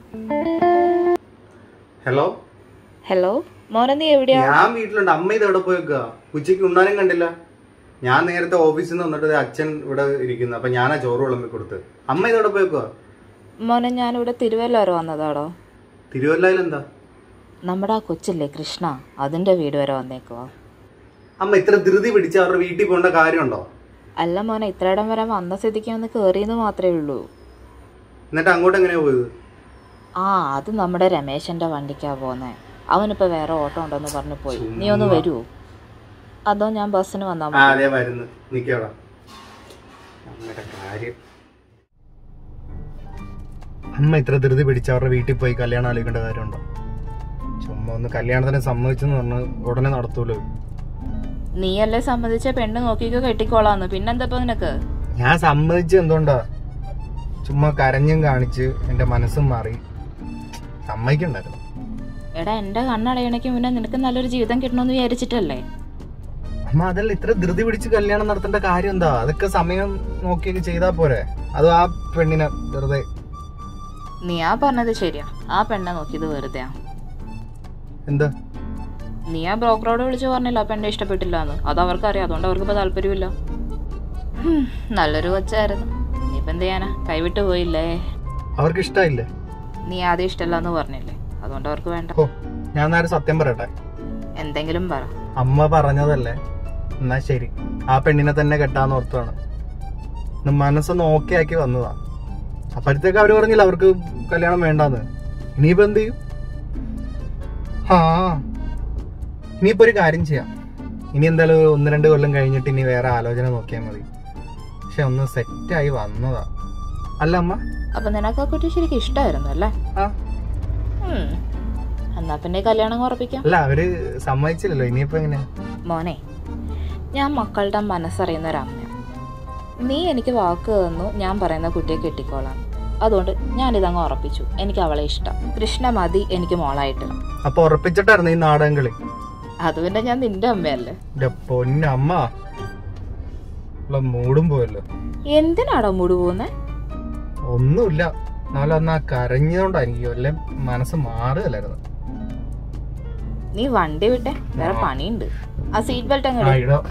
Hello hello മോനെ നീ എവിടെയാ ഞാൻ വീട്ടിലുണ്ട് അമ്മ ഇത് എവിടെ പോയേക്കുക ഉച്ചയ്ക്ക് ഉണ്ണാനും കണ്ടില്ല ഞാൻ നേരത്തെ ഓഫീസിൽ നിന്ന് വന്നിട്ട് ദേ അച്ഛൻ ഇവിടെ ഇരിക്കുന്നു അപ്പൊ ഞാനാ ചോറ് വിളമ്പി കൊടുത്ത് അമ്മ ഇത് എവിടെ പോയേക്കുക മോനെ ഞാനിവിടെ തിരുവല്ല വരെ വന്നതാടോ തിരുവല്ലയിൽ എന്താ നമ്മുടെ ആ കൊച്ചില്ലേ കൃഷ്ണ അതിന്റെ വീട് വരെ വന്നേക്കുവാ അമ്മ ഇത്ര ധൃതി പിടിച്ച് അവരുടെ വീട്ടിൽ പോകേണ്ട കാര്യമുണ്ടോ അല്ല മോനെ ഇത്രയിടം വരെ വന്ന സ്ഥിതിക്ക് ഒന്ന് കയറിയെന്ന് മാത്രമേ ഉള്ളൂ എന്നിട്ട് അങ്ങോട്ട് എങ്ങനെയാ പോയത് ആ അത് നമ്മുടെ രമേശന്റെ വണ്ടിക്കാ പോന്നെ അവനിപ്പോ വേറെ ഓട്ടോ ഉണ്ടെന്ന് പറഞ്ഞു പോയി നീ ഒന്ന് വരുവോ അതോ ഞാൻ ബസ്സിന് വന്നാ ആ മതി അതെ വരുന്നു നിക്കോടാ അമ്മയുടെ കാര്യം അമ്മ ഇത്ര ധൃതി പിടിച്ച് അവരുടെ വീട്ടിൽ പോയി കല്യാണം ആലോചിക്കേണ്ട കാര്യമുണ്ടോ ചുമ്മാ ഒന്ന് കല്യാണത്തിന് സമ്മതിച്ചെന്ന് പറഞ്ഞ് ഉടനെ നടത്തൂലോ നീയല്ലേ സംബന്ധിച്ച പെണ്ണ് നോക്കിക്കോ കെട്ടിക്കോളാന്ന് പിന്നെന്താ ഇപ്പൊ നിനക്ക് ഞാൻ സമ്മതിച്ച എന്തുകൊണ്ടാ ചുമ്മാ കരഞ്ഞും കാണിച്ച് എന്റെ മനസ്സും മാറി സമ്മതിക്കണ്ടായിരുന്നു എടാ എന്റെ കണ്ണടയണയ്ക്ക് മുന്നേ നിനക്ക് നല്ലൊരു ജീവിതം കിട്ടണമെന്ന് വിചാരിച്ചിട്ടല്ലേ അമ്മ അതല്ല ഇത്ര ധൃതി പിടിച്ച് കല്യാണം നടത്തേണ്ട കാര്യം എന്താ അതൊക്കെ സമയം നോക്കിയൊക്കെ ചെയ്താ പോരെ അത് ആ പെണ്ണിനെ വെറുതെ നീ ആ പറഞ്ഞത് ശരിയാ ആ പെണ്ണെ നോക്കിയത് വെറുതെയാ എന്താ നീ ആ ബ്രോക്കറോട് വിളിച്ച് പറഞ്ഞില്ല ആ പെണ്ണെ ഇഷ്ടപ്പെട്ടില്ല എന്ന് അത് അവർക്കറിയാം അതുകൊണ്ട് അവർക്ക് ഇപ്പൊ താല്പര്യമില്ല ഹും, നല്ലൊരു കൊച്ചായിരുന്നു ഇനിയിപ്പോ എന്ത് ചെയ്യാനാ കൈവിട്ട് പോയില്ലേ അവർക്ക് ഇഷ്ടമായില്ലേ നീ ആദ്യം ഇഷ്ടമല്ല എന്ന് പറഞ്ഞില്ലേ അതുകൊണ്ട് അവർക്ക് വേണ്ട ഓ ഞാൻ നേരെ സത്യം പറയട്ടെ എന്തെങ്കിലും പറ അമ്മ പറഞ്ഞതല്ലേ എന്നാ ശരി ആ പെണ്ണിനെ തന്നെ കെട്ടാന്ന് ഓർത്താണ് ഒന്ന് മനസ്സൊന്ന് ഓക്കെ ആക്കി വന്നതാ അപ്പോഴത്തേക്ക് അവര് പറഞ്ഞില്ല അവർക്ക് കല്യാണം വേണ്ടാന്ന് ഇനിയിപ്പോ എന്ത് ചെയ്യും ആ ഇനിയിപ്പോ ഒരു കാര്യം ചെയ്യാം ഇനി എന്തായാലും ഒരു ഒന്ന് രണ്ട് കൊല്ലം കഴിഞ്ഞിട്ട് ഇനി വേറെ ആലോചന നോക്കിയാൽ മതി പക്ഷെ ഒന്ന് സെറ്റായി വന്നതാ അല്ല അമ്മ അപ്പൊ നിനക്ക് ആ കുട്ടി ശരിക്കും ഇഷ്ടമായിരുന്നു അല്ലേ ആ ഉം. എന്നാ പിന്നെ ഈ കല്യാണം ഉറപ്പിക്കാം അല്ല അവര് സമ്മതിച്ചില്ലല്ലോ ഇനിയിപ്പോ എങ്ങനെയാ മോനെ ഞാൻ മക്കളുടെ മനസ്സറിയുന്ന ഒരു അമ്മയാണ് നീ എനിക്ക് വാക്ക് തന്നു ഞാൻ പറയുന്ന കുട്ടിയെ കെട്ടിക്കോളാം അതുകൊണ്ട് ഞാനിതങ്ങ് ഉറപ്പിച്ചു എനിക്ക് അവളെ ഇഷ്ടം കൃഷ്ണ മതി എനിക്ക് മോളായിട്ടില്ല അപ്പൊ ഉറപ്പിച്ചിട്ടായിരുന്നു ഈ നാടകം കളി അത് പിന്നെ ഞാൻ നിന്റെ അമ്മയല്ലേ എന്റെ പൊന്നമ്മ ഉള്ള മൂടും പോയല്ലോ എന്തിനാടോ മൂട് പോകുന്നേ ഒന്നുമില്ല എന്നാലും അന്ന് ആ കരഞ്ഞോണ്ടായിരിക്കും അല്ലെ മനസ്സ് മാറുകയല്ലായിരുന്നു നീ വണ്ടി വിട്ടെ വേറെ പണിയുണ്ട് ആ സീറ്റ് ബെൽറ്റ് ആ അങ്ങ് ഇട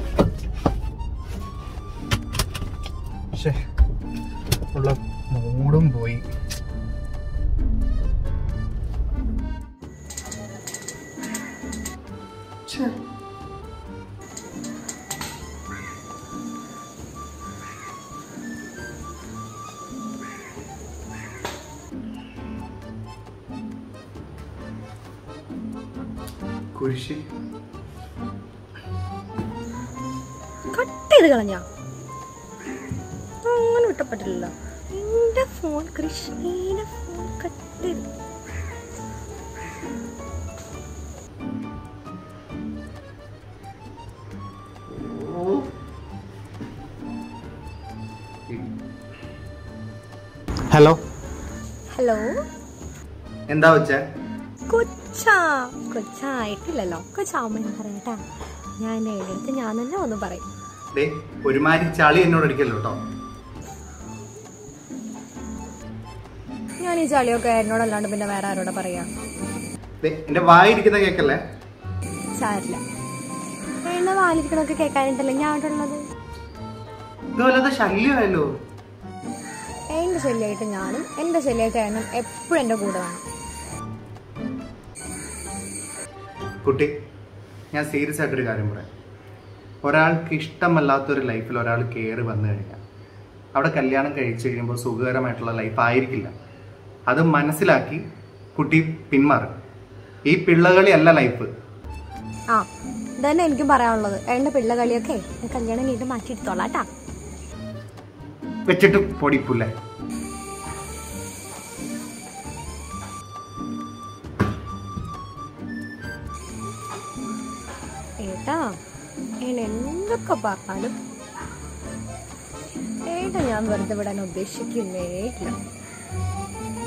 ശ്ശേ, ഉള്ള മൂടും പോയി ഛെ. കുരിശി കട്ട് ചെയ്ത് കളഞ്ഞ അങ്ങനെ വിട്ടപ്പെട്ടില്ലല്ലോ എന്റെ ഫോൺ കൃഷ്ണയുടെ ഫോൺ കട്ട് ചെയ്ത് ഹലോ ഹലോ എന്താ വെച്ചേ കൊച്ചാ കൊച്ചായിട്ടില്ലല്ലോ കൊച്ചാവുമ്പോൾ പറയട്ടാ ഞാൻ എഴുതി ഞാൻ തന്നെ ഒന്ന് പറയും ദേ ഒരുമാതിരി ചളി എന്നോട് അടിക്കല്ലോ കേട്ടോ ഞാൻ ഈ ചളിയൊക്കെ എന്നോടല്ലാണ്ട് പിന്നെ വേറെ ആരോടെ പറയാ ദേ എന്റെ വായിരിക്കുന്ന കേക്കല്ലേ സാരില്ല എണ്ണ വാലിരിക്കണൊക്കെ കേൾക്കാനിട്ടല്ലേ ഞാൻ അവിടെ ഉള്ളത് ഇത് വല്ലാതെ ശല്യമായല്ലോ എന്റെ ശല്യമായിട്ട് ഞാനും എന്റെ ശല്യമായിട്ട് എണ്ണം എപ്പോഴും എന്റെ കൂടെ വേണം കുട്ടി ഞാൻ സീരിയസ് ആയിട്ടൊരു കാര്യം പറയാം ഒരാൾക്ക് ഇഷ്ടമല്ലാത്തൊരു ലൈഫിൽ ഒരാൾ കയറി വന്നു കഴിഞ്ഞാൽ അവിടെ കല്യാണം കഴിച്ചു കഴിയുമ്പോൾ സുഖകരമായിട്ടുള്ള ലൈഫ് ആയിരിക്കില്ല അത് മനസ്സിലാക്കി കുട്ടി പിന്മാറും ഈ പിള്ളകളി അല്ല ലൈഫ് ആ ഇതന്നെ എനിക്കും പറയാനുള്ളത് എന്റെ പിള്ള കളിയൊക്കെ ഞാൻ കല്യാണം കഴിഞ്ഞിട്ട് മാറ്റിയെടുത്തോളാം ട്ടാ വെച്ചിട്ട് പൊടിപ്പില്ലേ ഏട്ടാ ഏട്ടൻ എന്തൊക്കെ പറഞ്ഞാലും ഏട്ടാ ഞാൻ വെറുതെ വിടാൻ ഉദ്ദേശിക്കുന്നേ ഇല്ല